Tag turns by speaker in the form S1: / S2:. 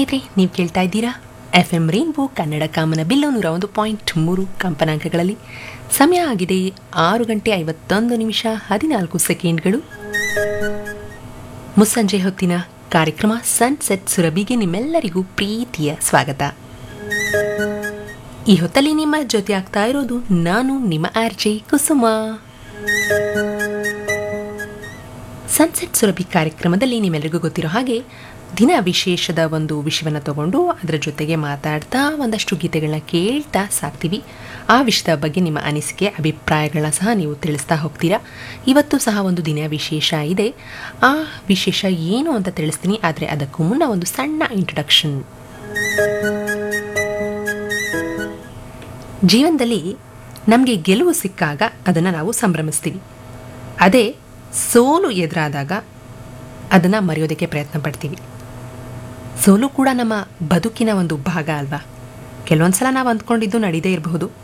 S1: ಸ್ನೇಹಿತರೆ ನೀವು ಕೇಳ್ತಾ ಇದ್ದೀರಾ ಎಫ್ ಎಂ ರೈನ್ಬೋ ಕನ್ನಡ ಕಾಮನ ಬಿಲ್ಲು ನೂರ ಒಂದು ಪಾಯಿಂಟ್ ಮೂರು ಕಂಪನಾಂಕಗಳಲ್ಲಿ ಸಮಯ ಆಗಿದೆ ಆರು ಗಂಟೆ ಐವತ್ತೊಂದು ನಿಮಿಷ ಹದಿನಾಲ್ಕು ಸೆಕೆಂಡ್ಗಳು ಮುಸ್ಸಂಜೆ ಹೊತ್ತಿನ ಕಾರ್ಯಕ್ರಮ ಸನ್ಸೆಟ್ ಸುರಭಿಗೆ ನಿಮ್ಮೆಲ್ಲರಿಗೂ ಪ್ರೀತಿಯ ಸ್ವಾಗತ ಈ ಹೊತ್ತಲ್ಲಿ ನಿಮ್ಮ ಜೊತೆ ಆಗ್ತಾ ಇರೋದು ನಾನು ನಿಮ್ಮ R J Kusuma sunset Surabhi ಕಾರ್ಯಕ್ರಮದಲ್ಲಿ ನಿಮ್ಮೆಲ್ಲರಿಗೂ ಗೊತ್ತಿರೋ ಹಾಗೆ ದಿನ ವಿಶೇಷದ ಒಂದು ವಿಷಯವನ್ನು ತಗೊಂಡು ಅದರ ಜೊತೆಗೆ ಮಾತಾಡ್ತಾ ಒಂದಷ್ಟು ಗೀತೆಗಳನ್ನ ಕೇಳ್ತಾ ಸಾಕ್ತೀವಿ ಆ ವಿಷಯದ ಬಗ್ಗೆ ನಿಮ್ಮ ಅನಿಸಿಕೆ ಅಭಿಪ್ರಾಯಗಳನ್ನ ಸಹ ನೀವು ತಿಳಿಸ್ತಾ ಹೋಗ್ತೀರಾ ಇವತ್ತು ಸಹ ಒಂದು ದಿನ ವಿಶೇಷ ಇದೆ ಆ ವಿಶೇಷ ಏನು ಅಂತ ತಿಳಿಸ್ತೀನಿ ಆದರೆ ಅದಕ್ಕೂ ಮುನ್ನ ಒಂದು ಸಣ್ಣ ಇಂಟ್ರಡಕ್ಷನ್ ಜೀವನದಲ್ಲಿ ನಮಗೆ ಗೆಲುವು ಸಿಕ್ಕಾಗ ಅದನ್ನು ನಾವು ಸಂಭ್ರಮಿಸ್ತೀವಿ ಅದೇ ಸೋಲು ಎದುರಾದಾಗ ಅದನ್ನು ಮರೆಯೋದಕ್ಕೆ ಪ್ರಯತ್ನ ಪಡ್ತೀವಿ ಸೋಲು ಕೂಡ ನಮ್ಮ ಬದುಕಿನ ಒಂದು ಭಾಗ ಅಲ್ವಾ ಕೆಲವೊಂದು ಸಲ ನಾವು ಅಂದ್ಕೊಂಡಿದ್ದು ನಡೀದೇ ಇರಬಹುದು